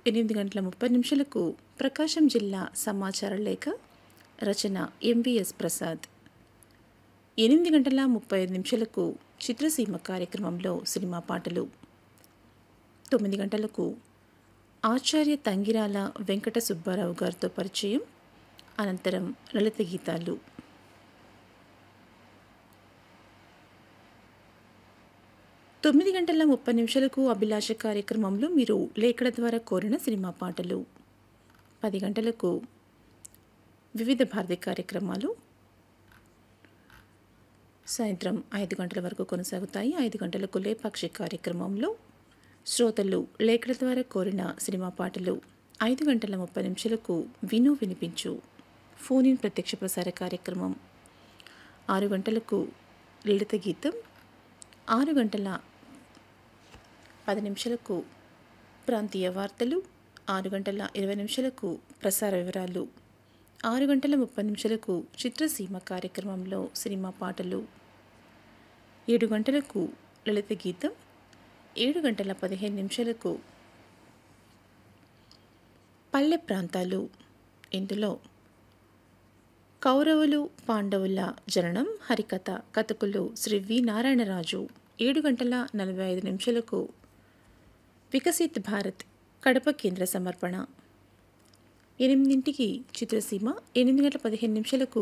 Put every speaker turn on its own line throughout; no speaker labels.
ఎనిమిది గంటల ముప్పై నిమిషాలకు ప్రకాశం జిల్లా సమాచార లేఖ రచన ఎంవిఎస్ ప్రసాద్ ఎనిమిది గంటల ముప్పై ఐదు నిమిషాలకు చిత్రసీమ కార్యక్రమంలో సినిమా పాటలు తొమ్మిది గంటలకు ఆచార్య తంగిరాల వెంకట సుబ్బారావు గారితో పరిచయం అనంతరం లలిత గీతాలు తొమ్మిది గంటల ముప్పై నిమిషాలకు అభిలాష కార్యక్రమంలో మీరు లేఖల ద్వారా కోరిన సినిమా పాటలు పది గంటలకు వివిధ భారతి కార్యక్రమాలు సాయంత్రం ఐదు గంటల వరకు కొనసాగుతాయి ఐదు గంటలకు లేపాక్షి కార్యక్రమంలో శ్రోతలు లేఖల ద్వారా కోరిన సినిమా పాటలు ఐదు గంటల ముప్పై నిమిషాలకు విను వినిపించు ఫోన్ ఇన్ ప్రత్యక్ష ప్రసార కార్యక్రమం ఆరు గంటలకు లలిత గీతం ఆరు గంటల పది నిమిషాలకు ప్రాంతీయ వార్తలు ఆరు గంటల ఇరవై నిమిషాలకు ప్రసార వివరాలు ఆరు గంటల ముప్పై నిమిషాలకు చిత్రసీమ కార్యక్రమంలో సినిమా పాటలు ఏడు గంటలకు లలిత గీతం ఏడు గంటల పదిహేను నిమిషాలకు పల్లె ప్రాంతాలు ఇందులో కౌరవులు పాండవుల జననం హరికథ కథకులు శ్రీ వి నారాయణరాజు ఏడు గంటల నలభై ఐదు నిమిషాలకు వికసిత్ భారత్ కడప కేంద్ర సమర్పణ ఎనిమిదింటికి చిత్రసీమ ఎనిమిది గంటల పదిహేను నిమిషాలకు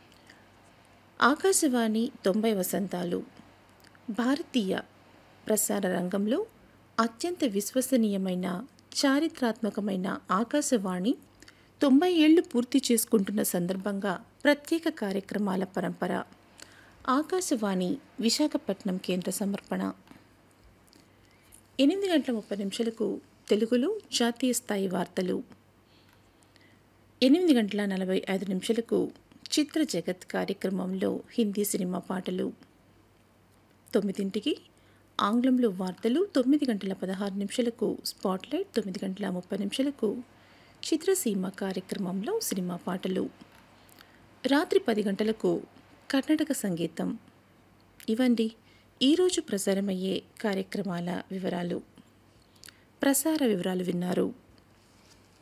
ఆకాశవాణి తొంభై వసంతాలు భారతీయ ప్రసార రంగంలో అత్యంత విశ్వసనీయమైన చారిత్రాత్మకమైన ఆకాశవాణి తొంభై ఏళ్లు పూర్తి చేసుకుంటున్న సందర్భంగా ప్రత్యేక కార్యక్రమాల పరంపర ఆకాశవాణి విశాఖపట్నం కేంద్ర సమర్పణ ఎనిమిది గంటల ముప్పై నిమిషాలకు తెలుగులో జాతీయ స్థాయి వార్తలు ఎనిమిది గంటల నలభై ఐదు నిమిషాలకు చిత్ర జగత్ కార్యక్రమంలో హిందీ సినిమా పాటలు తొమ్మిదింటికి ఆంగ్లంలో వార్తలు తొమ్మిది గంటల పదహారు నిమిషాలకు స్పాట్లైట్ తొమ్మిది గంటల ముప్పై నిమిషాలకు చిత్రసీమ కార్యక్రమంలో సినిమా పాటలు రాత్రి పది గంటలకు కర్ణాటక సంగీతం ఇవండి ఈరోజు ప్రసారమయ్యే కార్యక్రమాల వివరాలు ప్రసార వివరాలు విన్నారు